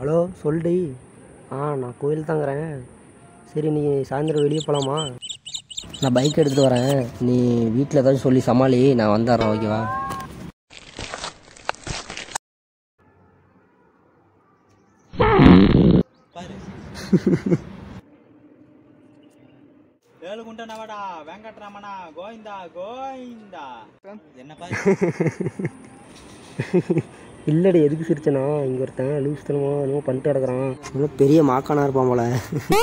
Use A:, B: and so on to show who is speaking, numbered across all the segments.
A: Hello சொல்டி ஆ நான் கோயில் தாங்கிறேன் சரி நீ சாயந்தரம் வெளியே போகலாமா நான் பைக் எடுத்துகிட்டு வரேன் நீ வீட்டில் ஏதாச்சும் சொல்லி சமாளி நான் வந்துடுறேன் ஓகேவா
B: பாரு ఏలుగుంటున్నావాడా వెంకటరమణ గోవిందా గోవిందా என்ன பாரு
A: இல்லடி எதுக்கு சிரிச்சனா இங்கே ஒருத்தன் லூஸ் தனமோ என்னமோ பண்ணிட்டு கிடக்குறான் இன்னும் பெரிய மாக்கானா இருப்பான் போல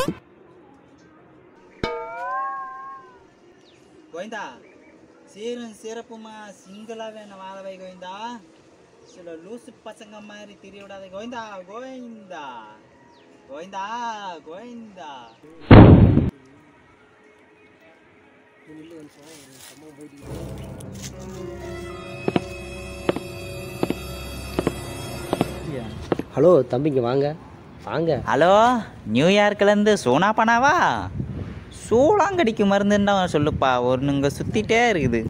B: గోవిందా சீரும் சிறப்புமா சிங்கிளாவே என்ன வாழ வை கோவிந்தா சில லூசு பசங்க மாதிரி திரிய விடாத கோவிந்தா கோவிந்தா கோவிந்தா கோவிந்தா
A: ஹலோ தம்பிங்க வாங்க வாங்க
B: ஹலோ நியூயார்க்லேருந்து சோனா பண்ணாவா சூளாங்கடிக்கு மருந்துன்னு சொல்லுப்பா ஒன்றுங்க சுற்றிட்டே இருக்குது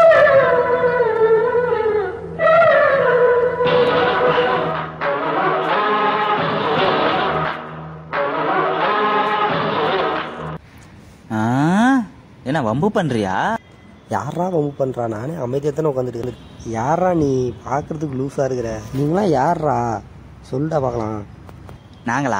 B: ஆ என்ன வம்பு பண்ணுறியா
A: யாரா வம்பு பண்ணுறா நானே அமைதியாக தானே உட்காந்துட்டு இருக்கேன் யாரா நீ பார்க்கறதுக்கு லூஸாக இருக்கிற நீங்களாம் யாரா சொல்லிட்டா பார்க்கலாம்
B: நாங்களா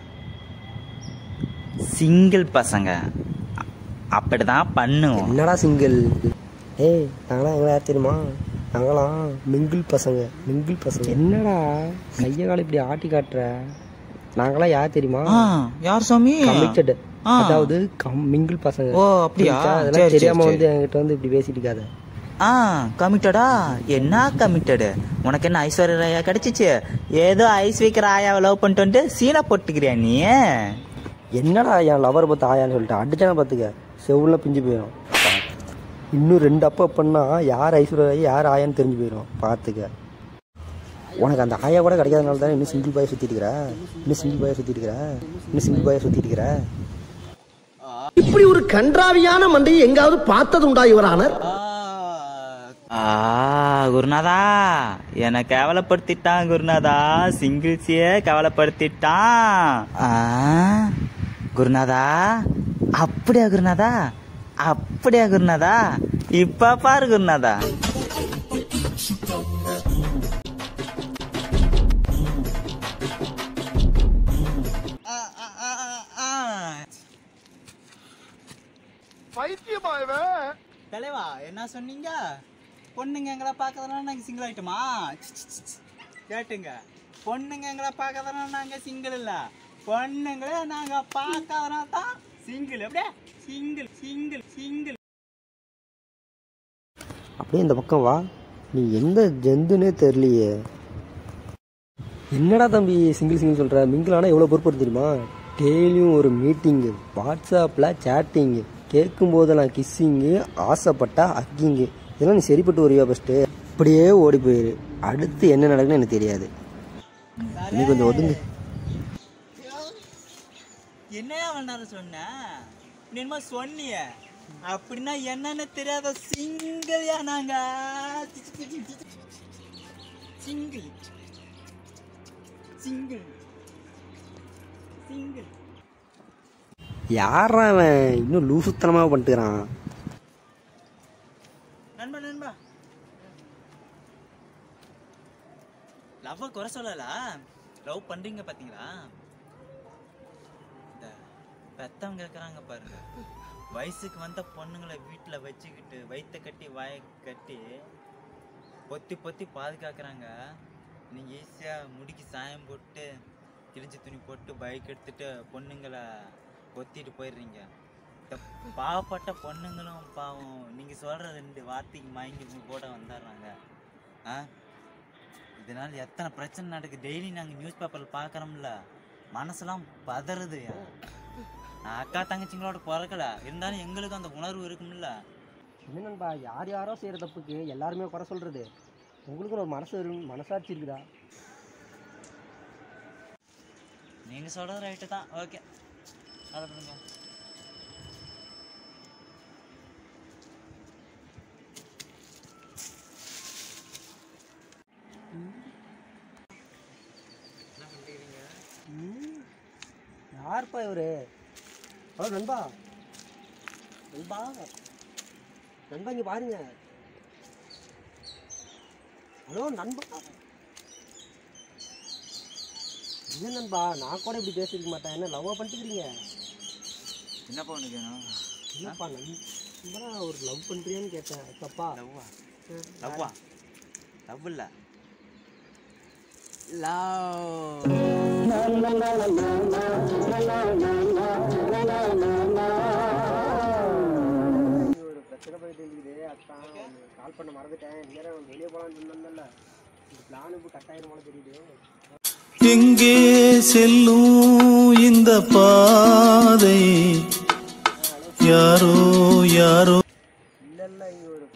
B: சிங்கிள் பசங்க அ- அப்படிதான் பண்ணுவோம்
A: என்னடா சிங்கிள் ஏய் நாங்களாம் எங்களை யார் தெரியுமா நாங்களாம் மிங்கிள் பசங்க மிங்கிள் பசங்க என்னடா கைய கால இப்படி ஆட்டி காட்டுற நாங்களாம் யார் தெரியுமா
B: ஆ, யார் சாமி
A: கமிட்டட்
B: ஆ.
A: அதாவது கம் மிங்கிள் பசங்க
B: ஓ அப்படியா
A: புரியுதா?
B: சரி,
A: அதெல்லாம்
B: சரி,
A: தெரியாம
B: சரி.
A: வந்து என்கிட்ட வந்து இப்படி பேசிட்டு இருக்காத
B: ஆ கமிட்டடா என்ன கமிட்டடு உனக்கு என்ன ஐஸ்வர்யா ராயா கிடைச்சிச்சு ஏதோ ஐஸ் வைக்கிற ஆயாவை லவ் பண்ணிட்டு வந்துட்டு சீனை போட்டுக்கிறியா நீ
A: என்னடா என் லவர் பார்த்து ஆயான்னு சொல்லிட்டு அடிச்சானே பார்த்துக்க செவுல பிஞ்சு போயிடும் இன்னும் ரெண்டு அப்போ பண்ணா யார் ஐஸ்வர்யா யார் ஆயான்னு தெரிஞ்சு போயிடும் பார்த்துக்க உனக்கு அந்த ஆயா கூட கிடைக்காதனால தானே இன்னும் சிங்கிள் பாயை சுற்றிட்டு இருக்கிற இன்னும் சிங்கிள் பாயை சுற்றிட்டு இருக்கிற இன்னும் சிங்கிள் பாயை சுற்றிட்டு இருக்கிற
C: இப்படி ஒரு கன்றாவியான மண்டையை எங்காவது பார்த்தது உண்டா இவரானர்
B: ஆ குருநாதா என்னை கேவலப்படுத்திட்டான் குருநாதா சிங்கிள்ஸையே கேவலப்படுத்திட்டான் ஆ குருநாதா அப்படியா குருநாதா அப்படியா குருநாதா இப்ப பாரு குருநாதா தலைவா என்ன சொன்னீங்க பொண்ணுங்க எங்களை பார்க்கறதுனால நாங்கள் சிங்கிள் ஆயிட்டோமா கேட்டுங்க பொண்ணுங்க எங்களை பார்க்கறதுனால நாங்கள் சிங்கிள் இல்லை பொண்ணுங்களே நாங்கள் பார்க்கறதுனால தான் சிங்கிள் அப்படியே சிங்கிள் சிங்கிள் சிங்கிள்
A: அப்படியே இந்த பக்கம் வா நீ எந்த ஜந்துனே தெரியலையே என்னடா தம்பி சிங்கிள் சிங்கிள் சொல்கிற மிங்கிள் ஆனால் எவ்வளோ பொறுப்பு தெரியுமா டெய்லியும் ஒரு மீட்டிங்கு வாட்ஸ்அப்பில் சேட்டிங்கு கேட்கும் போதெல்லாம் கிஸ்ஸிங்கு ஆசைப்பட்டா ஹக்கிங்கு இதெல்லாம் நீ சரிப்பட்டு வருவியா ஃபஸ்ட்டு அப்படியே ஓடி போயிரு அடுத்து என்ன நடக்குன்னு எனக்கு தெரியாது நீ கொஞ்சம் ஒதுங்கு
B: என்னையா பண்ணாரு சொன்ன நீ என்னமோ சொன்னிய அப்படின்னா என்னன்னு தெரியாத சிங்கிள்யா நாங்க சிங்கிள் சிங்கிள் சிங்கிள்
A: யாரா அவன் இன்னும் லூசுத்தனமாக பண்ணிட்டுக்கிறான்
B: நண்பா நண்பா லவ் குறை சொல்லல லவ் பண்றீங்க பாத்தீங்களா இந்த பெத்தவங்க இருக்கிறாங்க பாருங்க வயசுக்கு வந்த பொண்ணுங்களை வீட்டுல வச்சுக்கிட்டு வயித்த கட்டி வாய கட்டி பொத்தி பொத்தி பாதுகாக்கிறாங்க நீங்க ஈஸியா முடிக்கு சாயம் போட்டு கிழிஞ்ச துணி போட்டு பைக் எடுத்துட்டு பொண்ணுங்களை கொத்திட்டு போயிடுறீங்க இந்த பாவப்பட்ட பொண்ணுங்களும் பாவம் நீங்க சொல்ற ரெண்டு வார்த்தைக்கு மயங்கி உங்க கூட வந்துடுறாங்க ஆ இதனால எத்தனை பிரச்சனை நடக்குது டெய்லி நாங்க நியூஸ் பேப்பர்ல பாக்குறோம்ல மனசெல்லாம் பதறுது நான் அக்கா தங்கச்சிங்களோட பிறக்கல இருந்தாலும் எங்களுக்கு அந்த உணர்வு இருக்கும்ல
A: என்ன நண்பா யார் யாரோ செய்கிற தப்புக்கு எல்லாருமே குறை சொல்கிறது உங்களுக்கும் ஒரு மனசு இருக்கு- மனசாட்சி இருக்குதா
B: நீங்க சொல்றது ரைட்டு தான் ஓகே அதை பண்ணுங்க என்ன பண்றீங்க
A: யாருப்பா இவரு ஹலோ நண்பா நண்பா நண்பா இங்கே பாருங்க ஹலோ நண்பா என்ன நண்பா நான் கூட இப்படி பேசிருக்க மாட்டேன் என்ன லவ்வா பண்ணிட்டுக்கிறீங்க
B: என்னப்பா உனக்கு வேணும்
A: என்னப்பா நண்பா ஒரு லவ் பண்ணுறியான்னு கேட்டேன் தப்பா
B: லவ்வா லவ்வா லவ் இல்ல லவ்
A: ஒரு பிரச்சனை பண்ணிட்டு இருக்குது அதான் கால் பண்ண மறந்துட்டேன் நேரம் வெளியே போகலான்னு சொன்னேன்ல இந்த பிளான் இப்போ கட் ஆயிரும் போல தெரியுது
D: எங்கே செல்லும் இந்த பாதை யாரோ யாரோ
A: இல்லை இல்லை இங்கே ஒரு